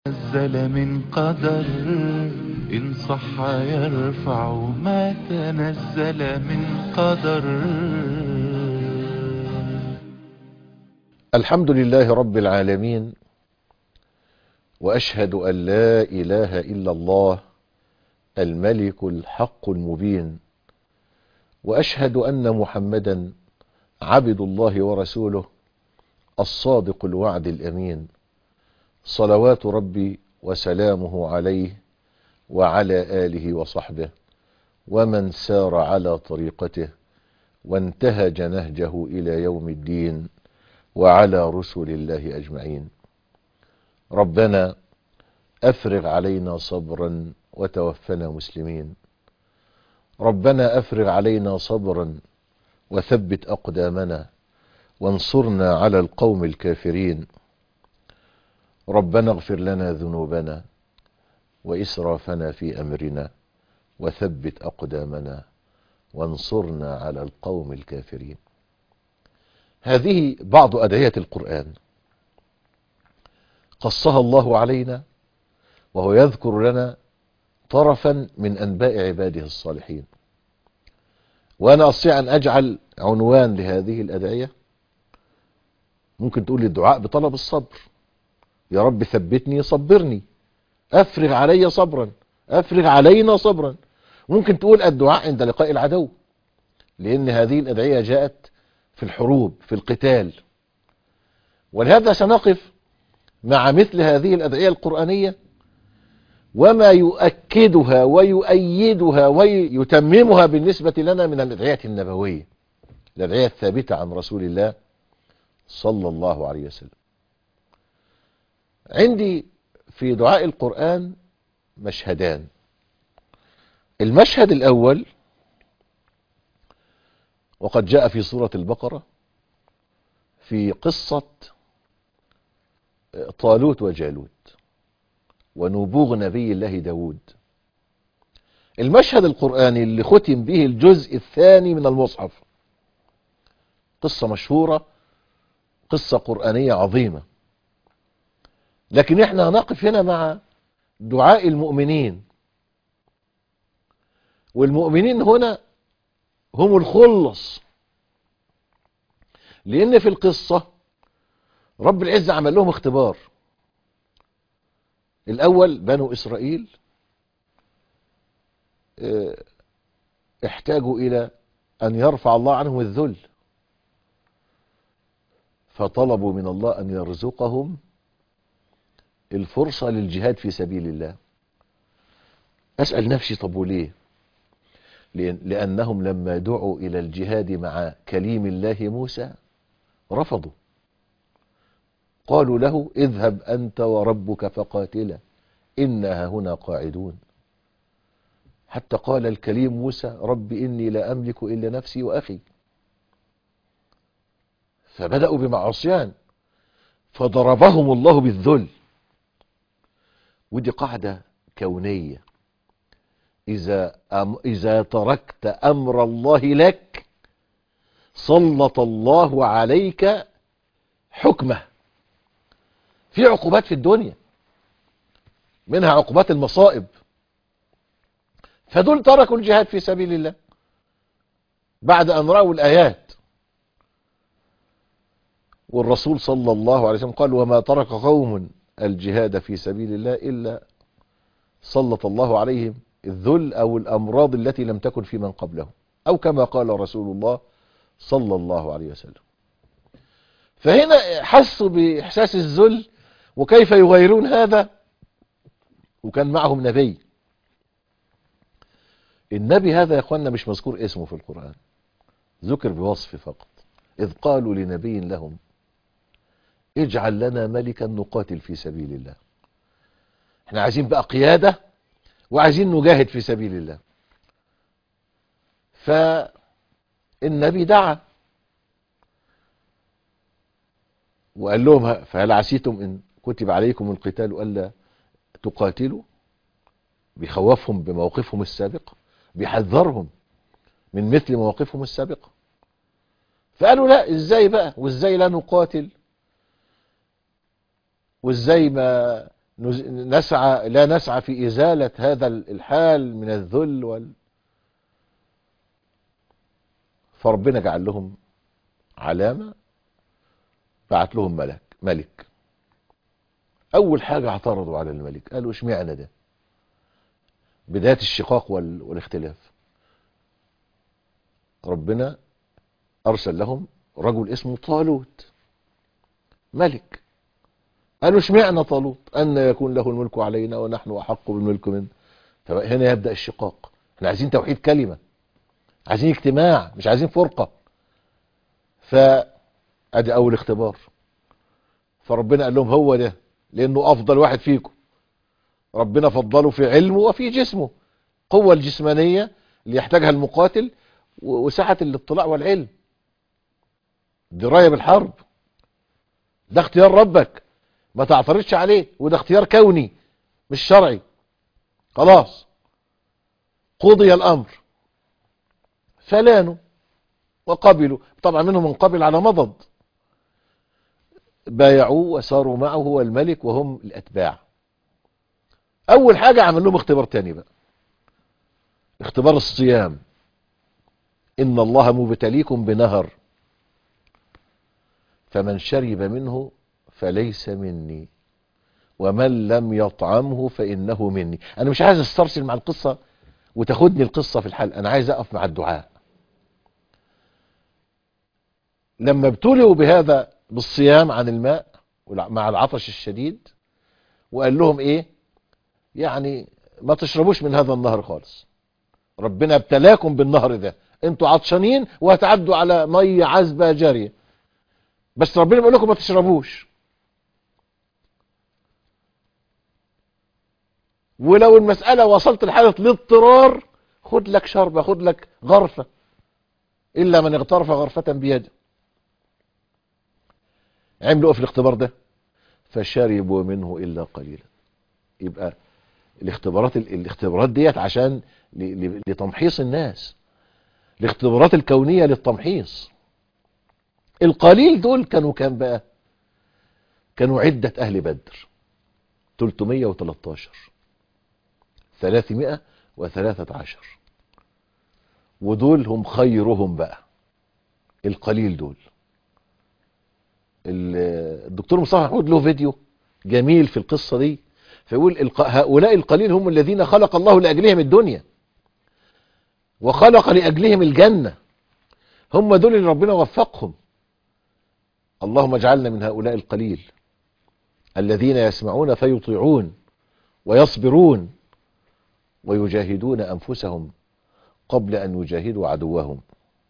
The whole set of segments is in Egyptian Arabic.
نزل من قدر إن صح يرفع ما تنزل من قدر الحمد لله رب العالمين وأشهد أن لا إله إلا الله الملك الحق المبين وأشهد أن محمدا عبد الله ورسوله الصادق الوعد الأمين صلوات ربي وسلامه عليه وعلى آله وصحبه ومن سار على طريقته وانتهج نهجه إلى يوم الدين وعلى رسل الله أجمعين ربنا أفرغ علينا صبرا وتوفنا مسلمين ربنا أفرغ علينا صبرا وثبت أقدامنا وانصرنا على القوم الكافرين ربنا اغفر لنا ذنوبنا وإسرافنا في أمرنا وثبت أقدامنا وانصرنا على القوم الكافرين هذه بعض أدعية القرآن قصها الله علينا وهو يذكر لنا طرفا من أنباء عباده الصالحين وأنا أستطيع أن أجعل عنوان لهذه الأدعية ممكن تقول لي الدعاء بطلب الصبر يا رب ثبتني صبرني أفرغ علي صبرا أفرغ علينا صبرا ممكن تقول الدعاء عند لقاء العدو لأن هذه الأدعية جاءت في الحروب في القتال ولهذا سنقف مع مثل هذه الأدعية القرآنية وما يؤكدها ويؤيدها ويتممها بالنسبة لنا من الأدعية النبوية الأدعية الثابتة عن رسول الله صلى الله عليه وسلم عندي في دعاء القرآن مشهدان المشهد الأول وقد جاء في سورة البقرة في قصة طالوت وجالوت ونبوغ نبي الله داود المشهد القرآني اللي ختم به الجزء الثاني من المصحف قصة مشهورة قصة قرآنية عظيمة لكن احنا هنقف هنا مع دعاء المؤمنين والمؤمنين هنا هم الخلص لان في القصة رب العزة عمل لهم اختبار الاول بنو اسرائيل اه احتاجوا الى ان يرفع الله عنهم الذل فطلبوا من الله ان يرزقهم الفرصة للجهاد في سبيل الله أسأل نفسي طب وليه لأن لأنهم لما دعوا إلى الجهاد مع كليم الله موسى رفضوا قالوا له اذهب أنت وربك فقاتلا إنها هنا قاعدون حتى قال الكليم موسى رب إني لا أملك إلا نفسي وأخي فبدأوا بمعصيان فضربهم الله بالذل ودي قاعدة كونية إذا, أم إذا تركت أمر الله لك سلط الله عليك حكمه في عقوبات في الدنيا منها عقوبات المصائب فدول تركوا الجهاد في سبيل الله بعد أن رأوا الآيات والرسول صلى الله عليه وسلم قال وما ترك قوم الجهاد في سبيل الله إلا سلط الله عليهم الذل أو الأمراض التي لم تكن في من قبلهم أو كما قال رسول الله صلى الله عليه وسلم فهنا حسوا بإحساس الذل وكيف يغيرون هذا وكان معهم نبي النبي هذا يا اخوانا مش مذكور اسمه في القرآن ذكر بوصف فقط إذ قالوا لنبي لهم اجعل لنا ملكا نقاتل في سبيل الله احنا عايزين بقى قيادة وعايزين نجاهد في سبيل الله فالنبي دعا وقال لهم فهل عسيتم ان كتب عليكم القتال الا تقاتلوا بيخوفهم بموقفهم السابق بيحذرهم من مثل مواقفهم السابقة فقالوا لا ازاي بقى وازاي لا نقاتل وازاي ما نز- نسعى لا نسعى في إزالة هذا الحال من الذل وال فربنا جعل لهم علامة بعت لهم ملك ملك أول حاجة اعترضوا على الملك قالوا اشمعنى ده بداية الشقاق وال... والاختلاف ربنا أرسل لهم رجل اسمه طالوت ملك قالوا اشمعنى طالوت أن يكون له الملك علينا ونحن أحق بالملك منه فهنا يبدأ الشقاق احنا عايزين توحيد كلمة عايزين اجتماع مش عايزين فرقة فأدي أول اختبار فربنا قال لهم هو ده لأنه أفضل واحد فيكم ربنا فضله في علمه وفي جسمه قوة الجسمانية اللي يحتاجها المقاتل و- وسعة الاطلاع والعلم دراية بالحرب ده اختيار ربك ما تعترضش عليه وده اختيار كوني مش شرعي خلاص قضي الأمر فلانوا وقبلوا طبعا منهم من قبل على مضض بايعوه وساروا معه هو الملك وهم الأتباع أول حاجة عمل لهم اختبار تاني بقى اختبار الصيام إن الله مبتليكم بنهر فمن شرب منه فليس مني ومن لم يطعمه فإنه مني أنا مش عايز استرسل مع القصة وتاخدني القصة في الحل أنا عايز أقف مع الدعاء لما ابتلوا بهذا بالصيام عن الماء والع- مع العطش الشديد وقال لهم ايه يعني ما تشربوش من هذا النهر خالص ربنا ابتلاكم بالنهر ده انتوا عطشانين وهتعدوا على ميه عذبه جاريه بس ربنا بيقول لكم ما تشربوش ولو المسألة وصلت لحالة الاضطرار خد لك شربة خد لك غرفة إلا من اغترف غرفة بيده عملوا ايه في الاختبار ده فشربوا منه إلا قليلا يبقى الاختبارات الاختبارات ديت عشان ل- ل- لتمحيص الناس الاختبارات الكونية للتمحيص القليل دول كانوا كام بقى كانوا عدة أهل بدر 313 313 ودول هم خيرهم بقى القليل دول ال- الدكتور مصطفى محمود له فيديو جميل في القصة دي فيقول الق- هؤلاء القليل هم الذين خلق الله لأجلهم الدنيا وخلق لأجلهم الجنة هم دول اللي ربنا وفقهم اللهم اجعلنا من هؤلاء القليل الذين يسمعون فيطيعون ويصبرون ويجاهدون أنفسهم قبل أن يجاهدوا عدوهم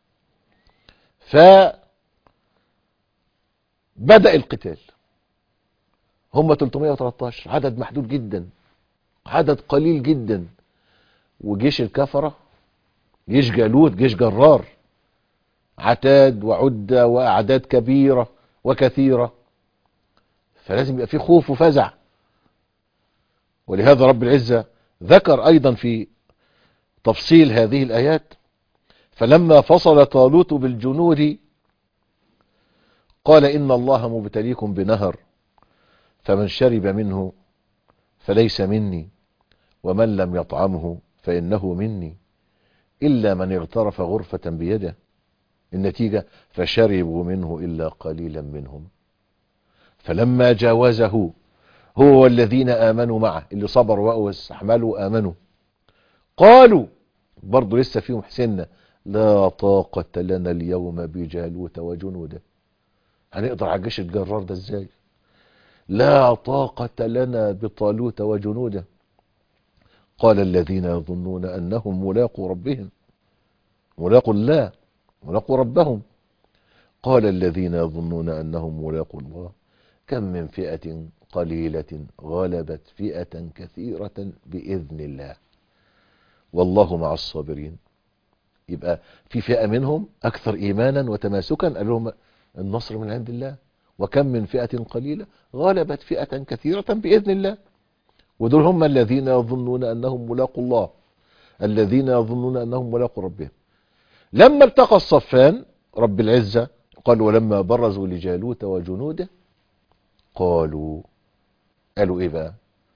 فبدأ القتال هم 313 عدد محدود جدا عدد قليل جدا وجيش الكفرة جيش جالوت جيش جرار عتاد وعدة وأعداد كبيرة وكثيرة فلازم يبقى في خوف وفزع ولهذا رب العزة ذكر أيضا في تفصيل هذه الآيات فلما فصل طالوت بالجنود قال إن الله مبتليكم بنهر فمن شرب منه فليس مني ومن لم يطعمه فإنه مني إلا من اغترف غرفة بيده النتيجة فشربوا منه إلا قليلا منهم فلما جاوزه هو والذين آمنوا معه اللي صبروا واستحملوا وآمنوا قالوا برضو لسه فيهم حسنة لا طاقة لنا اليوم بجالوت وجنوده هنقدر على الجيش الجرار ده ازاي لا طاقة لنا بطالوت وجنوده قال الذين يظنون أنهم ملاقوا ربهم ملاقوا الله ملاقوا ربهم قال الذين يظنون أنهم ملاقوا الله كم من فئة قليلة غلبت فئة كثيرة بإذن الله والله مع الصابرين يبقى في فئة منهم أكثر إيمانا وتماسكا قال لهم النصر من عند الله وكم من فئة قليلة غلبت فئة كثيرة بإذن الله ودول هم الذين يظنون أنهم ملاقوا الله الذين يظنون أنهم ملاقوا ربهم لما التقى الصفان رب العزة قال ولما برزوا لجالوت وجنوده قالوا قالوا ايه بقى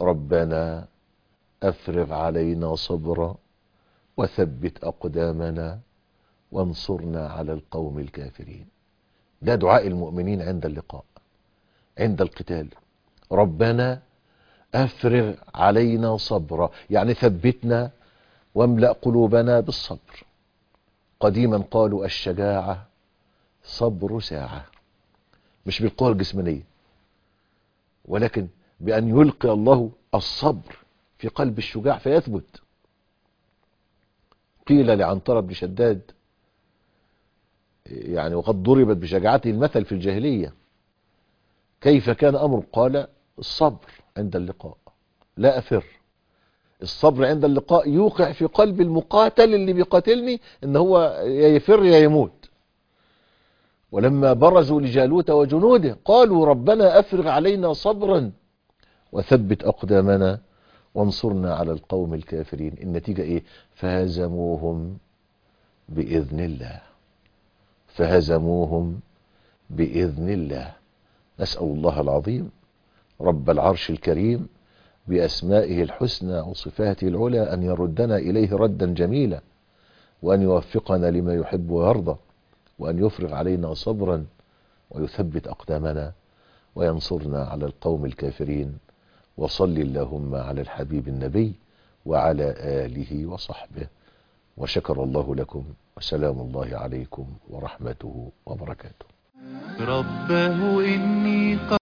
ربنا افرغ علينا صبرا وثبت اقدامنا وانصرنا على القوم الكافرين ده دعاء المؤمنين عند اللقاء عند القتال ربنا افرغ علينا صبرا يعني ثبتنا واملأ قلوبنا بالصبر قديما قالوا الشجاعة صبر ساعة مش بالقوة الجسمانية ولكن بأن يلقي الله الصبر في قلب الشجاع فيثبت قيل لعنترة بن شداد يعني وقد ضربت بشجاعته المثل في الجاهلية كيف كان أمر قال الصبر عند اللقاء لا أفر الصبر عند اللقاء يوقع في قلب المقاتل اللي بيقاتلني ان هو يا يفر يا يموت ولما برزوا لجالوت وجنوده قالوا ربنا افرغ علينا صبرا وثبت اقدامنا وانصرنا على القوم الكافرين النتيجة ايه فهزموهم باذن الله فهزموهم باذن الله نسأل الله العظيم رب العرش الكريم بأسمائه الحسنى وصفاته العلى أن يردنا إليه ردا جميلا وأن يوفقنا لما يحب ويرضى وأن يفرغ علينا صبرا ويثبت أقدامنا وينصرنا على القوم الكافرين وصل اللهم على الحبيب النبي وعلى آله وصحبه وشكر الله لكم وسلام الله عليكم ورحمته وبركاته رباه إني